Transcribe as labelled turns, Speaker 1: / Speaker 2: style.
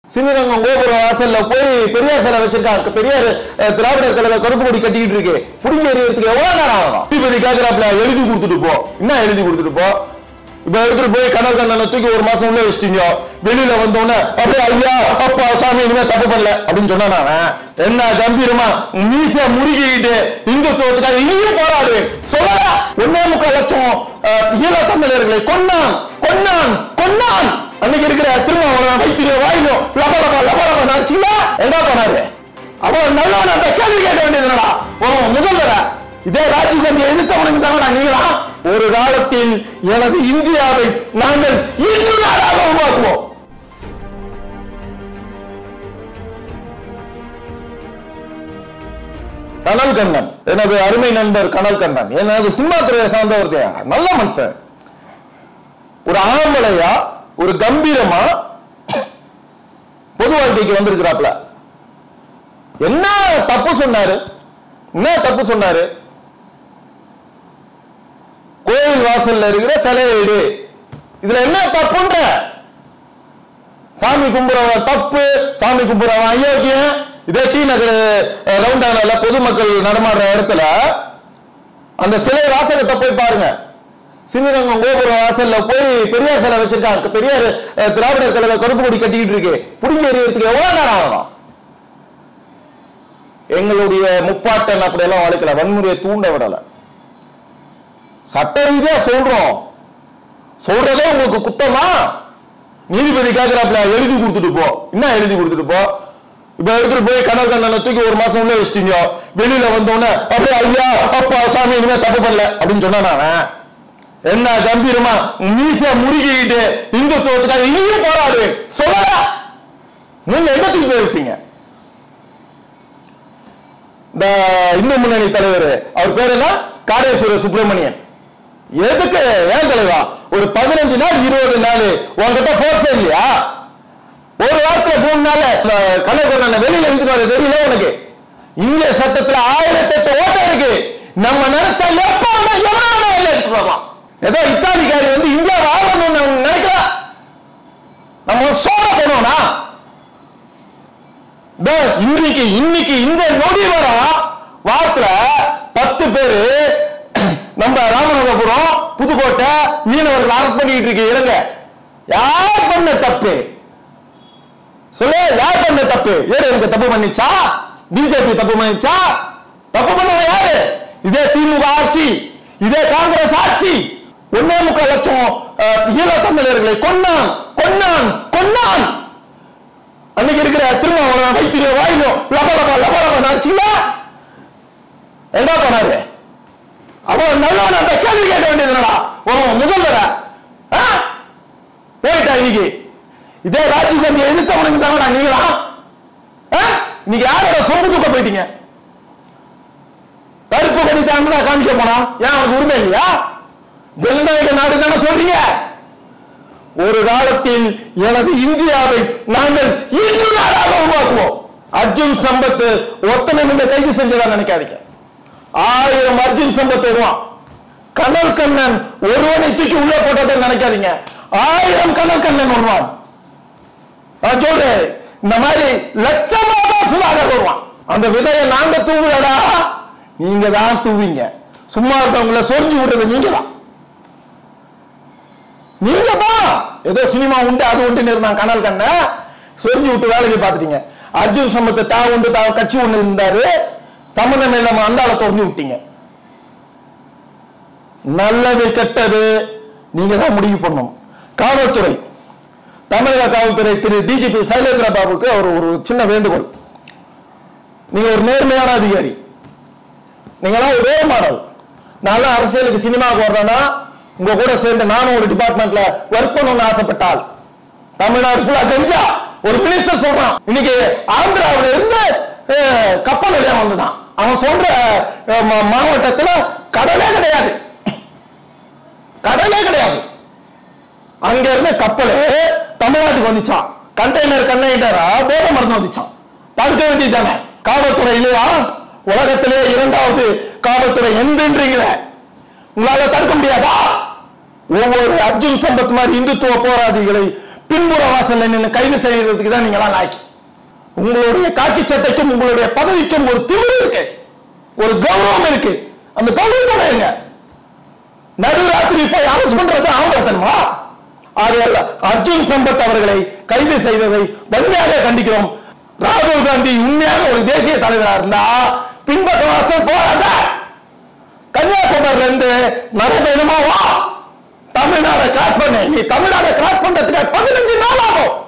Speaker 1: சிவகங்கம் கோபுர வாசல்ல போய் பெரியார் சிலை வச்சிருக்காங்க பெரியார் அஹ், திராவிடர் கழக கருப்பு கொடி கட்டிக்கிட்டு இருக்கு புடிங்க எறியறதுக்கு எவ்வளவு நேரம் ஆகும் நீதிபதி கேக்குறாப்ல எழுதி கொடுத்துட்டு போ என்ன எழுதி கொடுத்துட்டு போ இப்ப எடுத்துட்டு போய் கடல் கண்ணனை தூக்கி ஒரு மாசம் உள்ள வச்சிட்டீங்க வெளியில வந்தோடனே அப்படியே ஐயா அப்பா சாமி இனிமே தப்பு பண்ணல அப்படின்னு சொன்னா அவன். என்ன கம்பீரமா மீச முருகிக்கிட்டு இந்துத்துவத்துக்காக இனியும் போராடு சொல்லல ஒன்னே முக்கால் லட்சம் அஹ், ஈழ தமிழர்களை கொன்னான் கொன்னான் கொன்னான் அன்னைக்கு இருக்கிற திருமாவளவன் வைத்திரிய வாயிலும் லப லப லப லப நினைச்சீங்களா என்ன பண்ணாரு அவன் நல்லவன் அந்த கேள்வி கேட்க வேண்டியதுனடா போவோம் முதல்வர இதே ராஜீவ் காந்தி எதிர்த்தவனுக்கு தானடா நீங்களா ஒரு காலத்தில் எனது இந்தியாவை நாங்கள் இந்து நாடாக உருவாக்குவோம் கனல் கண்ணன் எனது அருமை நண்பர் கனல் கண்ணன் எனது சினிமா துறையை சார்ந்த ஒருத்தன் நல்ல மனுஷன் ஒரு ஆம்பளையா ஒரு கம்பீரமா பொது வாழ்க்கைக்கு வந்திருக்கிறாப்ல என்ன தப்பு சொன்னாரு என்ன தப்பு சொன்னாரு கோயில் வாசல்ல இருக்கிற சிலையை எடு இதுல என்ன தப்புன்ற சாமி கும்புறவன் தப்பு சாமி கும்புறவன் அயோக்கியம் இதே டி நகர் அஹ், ரவுண்டானால பொதுமக்கள் நடமாடுற இடத்துல அந்த சிலை வாசகத்தை போய் பாருங்க சிவகங்கம் கோபுர வாசல்ல போய் பெரியார் சிலை வச்சிருக்காங்க பெரியார் அஹ், திராவிடர் கழக கருப்பு கொடி கட்டிக்கிட்டு இருக்கு புடிங்க எறியறதுக்கு எவ்வளவு நேரம் ஆகும் எங்களுடைய முப்பாட்டன் அப்படியெல்லாம் வளர்க்கல வன்முறையை தூண்ட விடல சட்ட ரீதியா சொல்றோம் சொல்றதே உங்களுக்கு குத்தமா நீதிபதி கேக்குறாப்ல எழுதி கொடுத்துட்டு போ என்ன எழுதி கொடுத்துட்டு போ இப்ப எடுத்துட்டு போய் கடல் கண்ணனை தூக்கி ஒரு மாசம் உள்ள வச்சிட்டீங்க வெளியில வந்தோடனே அப்படியே ஐயா அப்பா சாமி இனிமே தப்பு பண்ணல அப்படின்னு சொன்னான் அவன். என்ன கம்பீரமா மீச முருகிக்கிட்டு இந்துத்துவத்துக்காக இனியும் போராடு சொல்லல நீங்க எண்ணத்துக்கு போய் விட்டீங்க இந்த இந்து முன்னணி தலைவர் அவர் பேர் என்ன காடேஸ்வர சுப்பிரமணியன் எதுக்கு ஏன் தலைவா ஒரு பதினஞ்சு நாள் இருபது நாள் உன்கிட்ட போர்ஸ் இல்லையா ஒரு வாரத்துல மூணு நாள் கணக்கு வெளியில இருந்து தெரியல உனக்கு இந்திய சட்டத்துல ஆயிரத்தி எட்டு ஓட்டம் இருக்கு நம்ம நினைச்சா எப்ப வேணா எவன் வேணா வெளில எடுத்து போகலாம் ஏதோ இத்தாலிக்காரி வந்து இந்தியா ஆளணும்னு நினைக்கிறா நம்ம சோழ போனோம்னா இதோ இன்னைக்கு இன்னைக்கு இந்த நொடி வர வாரத்துல பத்து பேரு நம்ம ராமநாதபுரம் புதுக்கோட்டை மீனவர்கள் அரசு பண்ணிட்டு இருக்கு இலங்கை யார் பண்ண தப்பு சொல்லு யார் பண்ண தப்பு ஏடிஎம்கே தப்பு பண்ணிச்சா பிஜேபி தப்பு பண்ணிச்சா தப்பு பண்ணது யாரு இதே திமுக ஆட்சி இதே காங்கிரஸ் ஆட்சி ஒன்னே முக்கால் லட்சம் அஹ், ஈழ தமிழர்களை கொன்னான் கொன்னான் கொன்னான் அன்னைக்கு இருக்கிற திருமாவளவன் வைத்திரிய வாயிலும் லப லப லப லப நினைச்சீங்களா என்ன பண்ணாரு அவன் நல்லவன் அந்த கேள்வி கேட்க வேண்டியதுனடா உன் முதல்வர ஆ? போயிட்டா இன்னைக்கு இதே ராஜீவ் காந்தி எதிர்த்தவனுக்கு தானடா நீங்களா ஆ? இன்னைக்கு யாரோட சொம்பு தூக்க போயிட்டீங்க கருப்பு கொடி தாங்க காமிக்க போனா ஏன் அவனுக்கு உரிமை இல்லையா ஜனநாயக நாடு தானே சொல்றீங்க ஒரு காலத்தில் எனது இந்தியாவை நாங்கள் இந்து நாடாக உருவாக்குவோம் அர்ஜுன் சம்பத் ஒத்தனை நீங்க கைது செஞ்சதா நினைக்காதீங்க ஆயிரம் அர்ஜுன் சம்பத் வருவான் கனல் கண்ணன் ஒருவனை தூக்கி உள்ள போட்டதை நினைக்காதீங்க ஆயிரம் கனல் கண்ணன் வருவான் நான் சொல்றேன் இந்த மாதிரி லட்சமாக சுதாகர் வருவான் அந்த விதையை நாங்க தூவலடா நீங்க தான் தூவீங்க சும்மா இருக்கவங்கள சொரிஞ்சு விடுறது நீங்க தான் நீங்க தான் ஏதோ சினிமா உண்டு அது உண்டு இருந்தான் கனல் கண்ண சொரிஞ்சு விட்டு வேலைக்கு பார்த்துட்டீங்க அர்ஜுன் சம்பத்தை தா உண்டு தா கட்சி ஒண்ணு இருந்தாரு சம்மந்தம் இல்லாம அந்தால திறந்து விட்டீங்க நல்லது கெட்டது நீங்க தான் முடிவு பண்ணும் காவல்துறை தமிழக காவல்துறை திரு டிஜிபி சைலேந்திர பாபுக்கு ஒரு ஒரு சின்ன வேண்டுகோள் நீங்க ஒரு நேர்மையான அதிகாரி நீங்களாம் ஒரே மாடல் நான் அரசியலுக்கு சினிமாவுக்கு வர்றேன்னா உங்க கூட சேர்ந்து நானும் ஒரு டிபார்ட்மெண்ட்ல ஒர்க் பண்ணணும்னு ஆசைப்பட்டால் தமிழ்நாடு ஃபுல்லா கஞ்சா ஒரு மினிஸ்டர் சொல்றான் இன்னைக்கு ஆந்திராவில இருந்து அஹ், கப்பல் வழியா வந்துதான் அவன் சொல்ற அஹ், மா- மாவட்டத்துல கடலே கிடையாது கடலே கிடையாது அங்க இருந்து கப்பல் தமிழ்நாட்டுக்கு வந்துச்சான் கண்டெய்னர் கண்டெய்னரா போதை மருந்து வந்துச்சான் தடுக்க வேண்டியதானே காவல்துறை இல்லையா உலகத்திலே இரண்டாவது காவல்துறை எந்தன்றீங்களே உங்களால தடுக்க முடியாதா ஒவ்வொரு அர்ஜுன் சம்பத் மாதிரி இந்துத்துவ போராளிகளை பின்புற வாசல்ல நின்று கைது செய்யறதுக்கு தான் நீங்களாம் லாய்க்கு உங்களுடைய காக்கி சட்டைக்கும் உங்களுடைய பதவிக்கும் ஒரு திமிரு இருக்கு ஒரு கௌரவம் இருக்கு அந்த கௌரவத்தோட இருங்க நடுராத்திரி போய் அரசு பண்றது ஆம்பளத்தன்மா ஆகையால் அர்ஜுன் சம்பத் அவர்களை கைது செய்ததை வன்மையாக கண்டிக்கிறோம் ராகுல் காந்தி உண்மையாக ஒரு தேசிய தலைவரா இருந்தா பின்பக்க வாசல் போகாத கன்னியாகுமரியில இருந்து நடைபயணமா வா தமிழ்நாடை கிராஸ் பண்ணு நீ தமிழ்நாடை கிராஸ் பண்றதுக்கு பதினஞ்சு நாள் ஆகும்